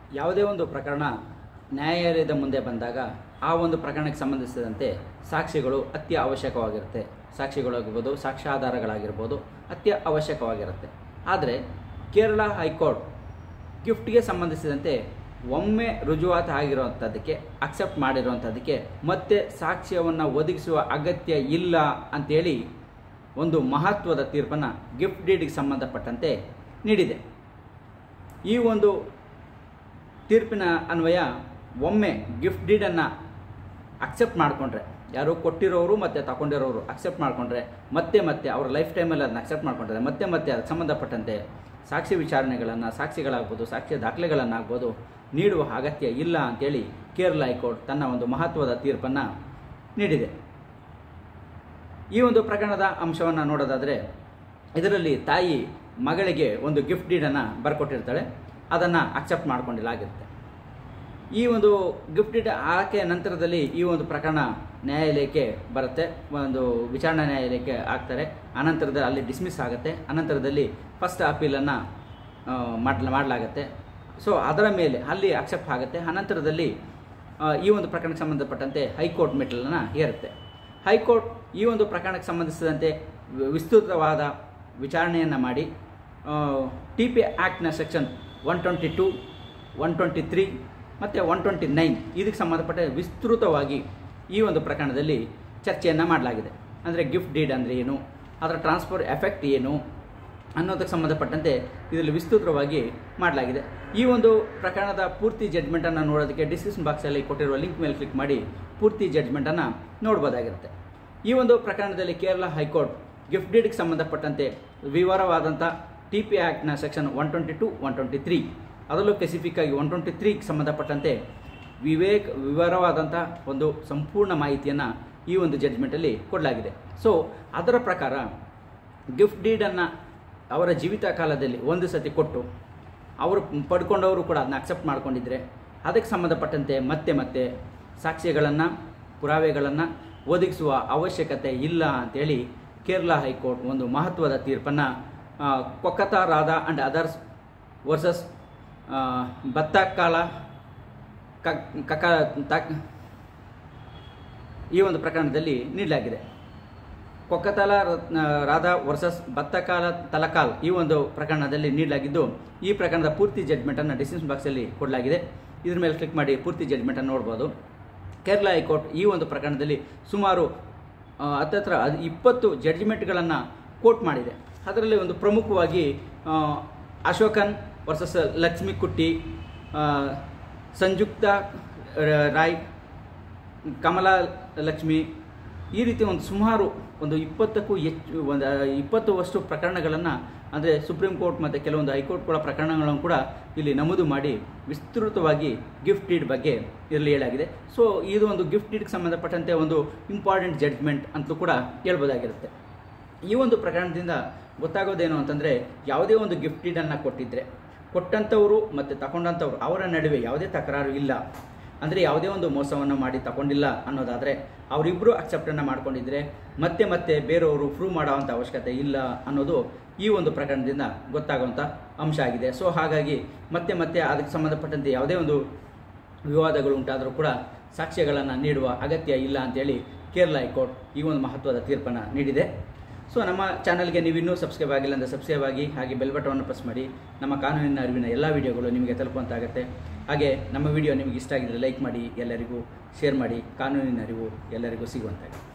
ಯಾವುದೇ ಒಂದು ಪ್ರಕರಣ ನ್ಯಾಯಾಲಯದ ಮುಂದೆ ಬಂದಾಗ ಆ ಒಂದು ಪ್ರಕರಣಕ್ಕೆ ಸಂಬಂಧಿಸಿದಂತೆ ಸಾಕ್ಷಿಗಳು ಅತ್ಯ ಅವಶ್ಯಕವಾಗಿರುತ್ತೆ ಸಾಕ್ಷಿಗಳಾಗಿರ್ಬೋದು ಸಾಕ್ಷ್ಯಾಧಾರಗಳಾಗಿರ್ಬೋದು ಅತ್ಯ ಅವಶ್ಯಕವಾಗಿರುತ್ತೆ ಆದರೆ ಕೇರಳ ಹೈಕೋರ್ಟ್ ಗಿಫ್ಟ್ಗೆ ಸಂಬಂಧಿಸಿದಂತೆ ಒಮ್ಮೆ ರುಜುವಾತು ಆಗಿರುವಂಥದ್ದಕ್ಕೆ ಅಕ್ಸೆಪ್ಟ್ ಮಾಡಿರುವಂಥದ್ದಕ್ಕೆ ಮತ್ತೆ ಸಾಕ್ಷ್ಯವನ್ನು ಒದಗಿಸುವ ಅಗತ್ಯ ಇಲ್ಲ ಅಂತೇಳಿ ಒಂದು ಮಹತ್ವದ ತೀರ್ಪನ್ನು ಗಿಫ್ಟ್ ಡೀಡ್ಗೆ ಸಂಬಂಧಪಟ್ಟಂತೆ ನೀಡಿದೆ ಈ ಒಂದು ತೀರ್ಪಿನ ಅನ್ವಯ ಒಮ್ಮೆ ಗಿಫ್ಟ್ ಡೀಡನ್ನು ಅಕ್ಸೆಪ್ಟ್ ಮಾಡಿಕೊಂಡ್ರೆ ಯಾರು ಕೊಟ್ಟಿರೋರು ಮತ್ತು ತಗೊಂಡಿರೋರು ಅಕ್ಸೆಪ್ಟ್ ಮಾಡಿಕೊಂಡ್ರೆ ಮತ್ತೆ ಮತ್ತೆ ಅವರ ಲೈಫ್ ಟೈಮಲ್ಲಿ ಅದನ್ನ ಅಕ್ಸೆಪ್ಟ್ ಮಾಡ್ಕೊಂಡ್ರೆ ಮತ್ತೆ ಮತ್ತೆ ಅದಕ್ಕೆ ಸಂಬಂಧಪಟ್ಟಂತೆ ಸಾಕ್ಷಿ ವಿಚಾರಣೆಗಳನ್ನು ಸಾಕ್ಷಿಗಳಾಗ್ಬೋದು ಸಾಕ್ಷ್ಯ ದಾಖಲೆಗಳನ್ನಾಗ್ಬೋದು ನೀಡುವ ಅಗತ್ಯ ಇಲ್ಲ ಅಂತೇಳಿ ಕೇರಳ ಹೈಕೋರ್ಟ್ ತನ್ನ ಒಂದು ಮಹತ್ವದ ತೀರ್ಪನ್ನು ನೀಡಿದೆ ಈ ಒಂದು ಪ್ರಕರಣದ ಅಂಶವನ್ನು ನೋಡೋದಾದರೆ ಇದರಲ್ಲಿ ತಾಯಿ ಮಗಳಿಗೆ ಒಂದು ಗಿಫ್ಟ್ ಡೀಡನ್ನು ಬರ್ಕೊಟ್ಟಿರ್ತಾಳೆ ಅದನ್ನು ಅಕ್ಸೆಪ್ಟ್ ಮಾಡ್ಕೊಂಡಿಲ್ಲಾಗಿರುತ್ತೆ ಈ ಒಂದು ಗಿಫ್ಟ್ ಡೀಡ್ ಆಕೆಯ ನಂತರದಲ್ಲಿ ಈ ಒಂದು ಪ್ರಕರಣ ನ್ಯಾಯಾಲಯಕ್ಕೆ ಬರುತ್ತೆ ಒಂದು ವಿಚಾರಣಾ ನ್ಯಾಯಾಲಯಕ್ಕೆ ಆಗ್ತಾರೆ ಅನಂತರದಲ್ಲಿ ಅಲ್ಲಿ ಡಿಸ್ಮಿಸ್ ಆಗುತ್ತೆ ಅನಂತರದಲ್ಲಿ ಫಸ್ಟ್ ಅಪೀಲನ್ನು ಮಾಡಲ ಮಾಡಲಾಗತ್ತೆ ಸೊ ಅದರ ಮೇಲೆ ಅಲ್ಲಿ ಅಕ್ಸೆಪ್ಟ್ ಆಗುತ್ತೆ ಅನಂತರದಲ್ಲಿ ಆ, ಈ ಒಂದು ಪ್ರಕರಣಕ್ಕೆ ಸಂಬಂಧಪಟ್ಟಂತೆ ಹೈಕೋರ್ಟ್ ಮೆಟ್ಟಲನ್ನು ಏರುತ್ತೆ ಹೈಕೋರ್ಟ್ ಈ ಒಂದು ಪ್ರಕರಣಕ್ಕೆ ಸಂಬಂಧಿಸಿದಂತೆ ವಿ- ವಿಸ್ತೃತವಾದ ವಿಚಾರಣೆಯನ್ನು ಮಾಡಿ ಟಿ ಪಿ ಆ್ಯಕ್ಟ್ನ section one twenty two one twenty three ಮತ್ತು ಒನ್ ಟ್ವೆಂಟಿ ನೈನ್ ಇದಕ್ಕೆ ಸಂಬಂಧಪಟ್ಟ ವಿಸ್ತೃತವಾಗಿ ಈ ಒಂದು ಪ್ರಕರಣದಲ್ಲಿ ಚರ್ಚೆಯನ್ನು ಮಾಡಲಾಗಿದೆ ಅಂದರೆ ಗಿಫ್ಟ್ ಡೀಡ್ ಅಂದರೆ ಏನು ಅದರ ಟ್ರಾನ್ಸ್ಫರ್ ಎಫೆಕ್ಟ್ ಏನು ಅನ್ನೋದಕ್ಕೆ ಸಂಬಂಧಪಟ್ಟಂತೆ ಇದರಲ್ಲಿ ವಿಸ್ತೃತವಾಗಿ ಮಾಡಲಾಗಿದೆ ಈ ಒಂದು ಪ್ರಕರಣದ ಪೂರ್ತಿ ಜಡ್ಜ್ಮೆಂಟನ್ನು ನೋಡೋದಕ್ಕೆ ಡಿಸ್ಕ್ರಿಪ್ಷನ್ ಬಾಕ್ಸಲ್ಲಿ ಕೊಟ್ಟಿರುವ ಲಿಂಕ್ ಮೇಲೆ ಕ್ಲಿಕ್ ಮಾಡಿ ಪೂರ್ತಿ ಜಡ್ಜ್ಮೆಂಟನ್ನು ನೋಡ್ಬೋದಾಗಿರುತ್ತೆ ಈ ಒಂದು ಪ್ರಕರಣದಲ್ಲಿ ಕೇರಳ ಹೈಕೋರ್ಟ್ ಗಿಫ್ಟ್ ಡೀಡ್ಗೆ ಸಂಬಂಧಪಟ್ಟಂತೆ ವಿವರವಾದಂಥ ಟಿ ಪಿ ಆ್ಯಕ್ಟ್ನ section one twenty two one twenty three ಅದರಲ್ಲೂ ಸ್ಪೆಸಿಫಿಕ್ ಆಗಿ ಒನ್ ಟ್ವೆಂಟಿ ತ್ರೀಗೆ ಸಂಬಂಧಪಟ್ಟಂತೆ ವಿವೇಕ್ ವಿವರವಾದಂಥ ಒಂದು ಸಂಪೂರ್ಣ ಮಾಹಿತಿಯನ್ನು ಈ ಒಂದು ಜಡ್ಜ್ಮೆಂಟಲ್ಲಿ ಕೊಡಲಾಗಿದೆ ಸೊ ಅದರ ಪ್ರಕಾರ ಗಿಫ್ಟ್ ಡೀಡನ್ನು ಅವರ ಜೀವಿತ ಕಾಲದಲ್ಲಿ ಒಂದು ಸತಿ ಕೊಟ್ಟು ಅವರು ಪಡ್ಕೊಂಡವರು ಕೂಡ ಅದನ್ನ ಅಕ್ಸೆಪ್ಟ್ ಮಾಡ್ಕೊಂಡಿದ್ರೆ ಅದಕ್ಕೆ ಸಂಬಂಧಪಟ್ಟಂತೆ ಮತ್ತೆ ಮತ್ತೆ ಸಾಕ್ಷ್ಯಗಳನ್ನು ಪುರಾವೆಗಳನ್ನು ಒದಗಿಸುವ ಅವಶ್ಯಕತೆ ಇಲ್ಲ ಅಂತೇಳಿ ಕೇರಳ ಹೈಕೋರ್ಟ್ ಒಂದು ಮಹತ್ವದ ತೀರ್ಪನ್ನು ಕೊಕ್ಕತಾ ರಾಧಾ ಆ್ಯಂಡ್ ಅದರ್ಸ್ ವರ್ಸಸ್ ಬತ್ತಕಾಲ ಕಕ ತಕ್ ಈ ಒಂದು ಪ್ರಕರಣದಲ್ಲಿ ನೀಡಲಾಗಿದೆ ಕೊಕ್ಕತಲ ರತ್ನ- ರಾಧಾ ವರ್ಸಸ್ ಬತ್ತಕಾಲ ತಲಕಾಲ್ ಈ ಒಂದು ಪ್ರಕರಣದಲ್ಲಿ ನೀಡಲಾಗಿದ್ದು ಈ ಪ್ರಕರಣದ ಪೂರ್ತಿ ಜಡ್ಜ್ಮೆಂಟನ್ನು ಡಿಸಿಷನ್ ಬಾಕ್ಸಲ್ಲಿ ಕೊಡಲಾಗಿದೆ ಇದ್ರ ಮೇಲೆ ಕ್ಲಿಕ್ ಮಾಡಿ ಪೂರ್ತಿ ಜಡ್ಜ್ಮೆಂಟನ್ನು ನೋಡ್ಬೋದು ಕೇರಳ ಹೈಕೋರ್ಟ್ ಈ ಒಂದು ಪ್ರಕರಣದಲ್ಲಿ ಸುಮಾರು ಆ, ಹತ್ತತ್ರ ಅದು ಇಪ್ಪತ್ತು ಜಡ್ಜ್ಮೆಂಟ್ಗಳನ್ನು ಕೋಟ್ ಮಾಡಿದೆ ಅದರಲ್ಲಿ ಒಂದು ಪ್ರಮುಖವಾಗಿ ಆ, ಅಶೋಕನ್ ವರ್ಸಸ್ ಲಕ್ಷ್ಮಿ ಕುಟ್ಟಿ ಆ, ಸಂಯುಕ್ತ ರ- ರಾಯ್ ಕಮಲಾ ಲಕ್ಷ್ಮಿ ಈ ರೀತಿ ಒಂದು ಸುಮಾರು ಒಂದು ಇಪ್ಪತ್ತಕ್ಕೂ ಹೆಚ್ಚು ಒಂದು ಇಪ್ಪತ್ತುವಷ್ಟು ಪ್ರಕರಣಗಳನ್ನು ಅಂದರೆ ಸುಪ್ರೀಂ ಕೋರ್ಟ್ ಮತ್ತು ಕೆಲವೊಂದು ಹೈಕೋರ್ಟ್ಗಳ ಪ್ರಕರಣಗಳನ್ನು ಕೂಡ ಇಲ್ಲಿ ನಮೂದು ಮಾಡಿ ವಿಸ್ತೃತವಾಗಿ ಗಿಫ್ಟ್ ಡೀಡ್ ಬಗ್ಗೆ ಇದರಲ್ಲಿ ಹೇಳಾಗಿದೆ ಸೊ ಇದು ಒಂದು ಗಿಫ್ಟ್ ಡೀಡ್ಗೆ ಸಂಬಂಧಪಟ್ಟಂತೆ ಒಂದು ಇಂಪಾರ್ಟೆಂಟ್ ಜಡ್ಜ್ಮೆಂಟ್ ಅಂತಲೂ ಕೂಡ ಹೇಳ್ಬೋದಾಗಿರುತ್ತೆ ಈ ಒಂದು ಪ್ರಕರಣದಿಂದ ಗೊತ್ತಾಗೋದೇನು ಅಂತಂದರೆ ಯಾವುದೇ ಒಂದು ಗಿಫ್ಟ್ ಡೀಡನ್ನು ಕೊಟ್ಟಿದ್ದರೆ ಕೊಟ್ಟಂಥವರು ಮತ್ತು ತಗೊಂಡಂಥವ್ರು ಅವರ ನಡುವೆ ಯಾವುದೇ ತಕರಾರು ಇಲ್ಲ ಅಂದರೆ ಯಾವುದೇ ಒಂದು ಮೋಸವನ್ನು ಮಾಡಿ ತಗೊಂಡಿಲ್ಲ ಅನ್ನೋದಾದರೆ ಅವರಿಬ್ಬರು ಅಕ್ಸೆಪ್ಟನ್ನು ಮಾಡ್ಕೊಂಡಿದ್ರೆ ಮತ್ತೆ ಮತ್ತೆ ಬೇರೆಯವರು ಪ್ರೂವ್ ಮಾಡೋವಂಥ ಅವಶ್ಯಕತೆ ಇಲ್ಲ ಅನ್ನೋದು ಈ ಒಂದು ಪ್ರಕರಣದಿಂದ ಗೊತ್ತಾಗುವಂಥ ಅಂಶ ಆಗಿದೆ ಸೊ ಹಾಗಾಗಿ ಮತ್ತೆ ಮತ್ತೆ ಅದಕ್ಕೆ ಸಂಬಂಧಪಟ್ಟಂತೆ ಯಾವುದೇ ಒಂದು ವಿವಾದಗಳು ಉಂಟಾದರೂ ಕೂಡ ಸಾಕ್ಷ್ಯಗಳನ್ನು ನೀಡುವ ಅಗತ್ಯ ಇಲ್ಲ ಅಂತೇಳಿ ಕೇರಳ ಹೈಕೋರ್ಟ್ ಈ ಒಂದು ಮಹತ್ವದ ತೀರ್ಪನ್ನು ನೀಡಿದೆ ಸೊ ನಮ್ಮ ಚಾನಲ್ಗೆ ನೀವು ಇನ್ನೂ ಸಬ್ಸ್ಕ್ರೈಬ್ ಆಗಿಲ್ಲ ಅಂದರೆ ಸಬ್ಸ್ಕ್ರೈಬ್ ಆಗಿ ಹಾಗೆ ಬೆಲ್ ಬಟವನ್ನು ಪ್ರೆಸ್ ಮಾಡಿ ನಮ್ಮ ಕಾನೂನಿನ ಅರಿವಿನ ಎಲ್ಲ ವಿಡಿಯೋಗಳು ನಿಮಗೆ ತಲುಪುವಂತಾಗುತ್ತೆ ಹಾಗೆ ನಮ್ಮ ವಿಡಿಯೋ ನಿಮಗೆ ಇಷ್ಟ ಆಗಿದ್ದರೆ ಲೈಕ್ ಮಾಡಿ ಎಲ್ಲರಿಗೂ ಶೇರ್ ಮಾಡಿ ಕಾನೂನಿನ ಅರಿವು ಎಲ್ಲರಿಗೂ ಸಿಗುವಂತಾಗುತ್ತೆ